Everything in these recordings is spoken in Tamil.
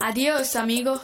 Adiós, amigo.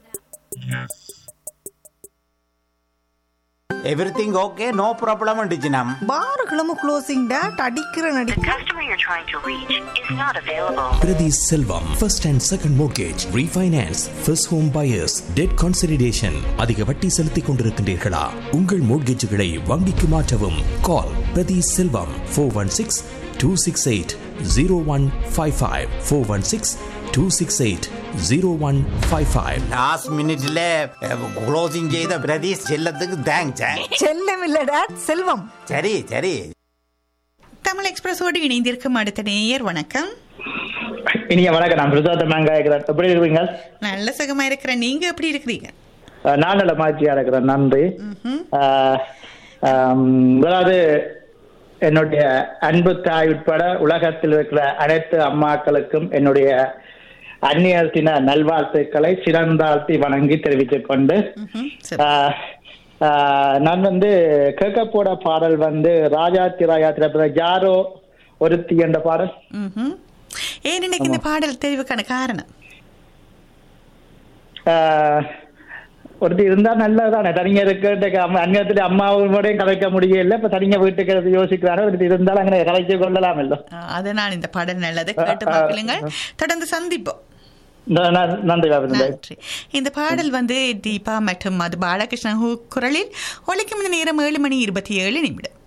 Everything okay no problem அண்டிச்சினம் பார்களும் க்ளோசிங் டேட் அடிக்கிற நடி The customer you're trying to reach is not available. Priti Selvam, first and second mortgage, refinance, first home buyers, debt consolidation. அதிக வட்டி செலுத்திக் கொண்டிருக்கின்றீர்களா உங்கள் மோட்கேஜுகளை வங்கிக்கு மாற்றவும் call Prathi Selvam four one six two six eight zero one five five four one six two six eight zero one five five last மினிட்ல க்ளோசிங் செய்த பிரதீஷ் செல்லத்துக்கு தேங்க்ஸ் செல்லம் இல்ல டேட் செல்வம் சரி சரி தமிழ் எக்ஸ்பிரஸோடு இணைந்திருக்கும் அடுத்த நேயர் வணக்கம் இனிய வணக்கம் நான் பிரசாத் மேங்காயக்கிறேன் எப்படி இருக்கீங்க நல்ல சுகமா இருக்கிறேன் நீங்க எப்படி இருக்கிறீங்க அஹ் நான் நல்ல மகிழ்ச்சியா இருக்கிறேன் நன்றி அஹ், ஆம், அதாவது என்னுடைய அன்பு தாய் உட்பட உலகத்தில் இருக்கிற அனைத்து அம்மாக்களுக்கும் என்னுடைய அந்நியர் தின நல்வாழ்த்துக்களை சிறந்தாழ்த்தி வணங்கி தெரிவித்துக் கொண்டு ம்ஹும், சரி. ஆஹ், ஆஹ், நான் வந்து கேட்க போட பாடல் வந்து ராஜா திராயா திரைப்பட ஜாரோ ஒருத்தி என்ற பாடல் ம்ஹும். ஏன் இன்னைக்கு இந்த பாடல் தெரிவுக்கான காரணம் ஆஹ், ஒருத்தி இருந்தா நல்லதானே தனியா இருக்க அந்நியத்துல அம்மாவோடையும் கதைக்க முடியல இப்ப தனியா வீட்டுக்கு அது யோசிக்கிறாரு ஒருத்தி இருந்தாலும் அங்கே கதைச்சு கொள்ளலாம் இல்ல அஹ், அதனால் இந்த பாடல் நல்லது கேட்டு பார்க்கலுங்கள் தொடர்ந்து சந்திப்போம் நன்றி பாபு நன்றி இந்த பாடல் வந்து தீபா மற்றும் மது பாலகிருஷ்ணன் குரலில் ஒலிக்கும் இந்த நேரம் ஏழு மணி இருபத்தி ஏழு நிமிடம்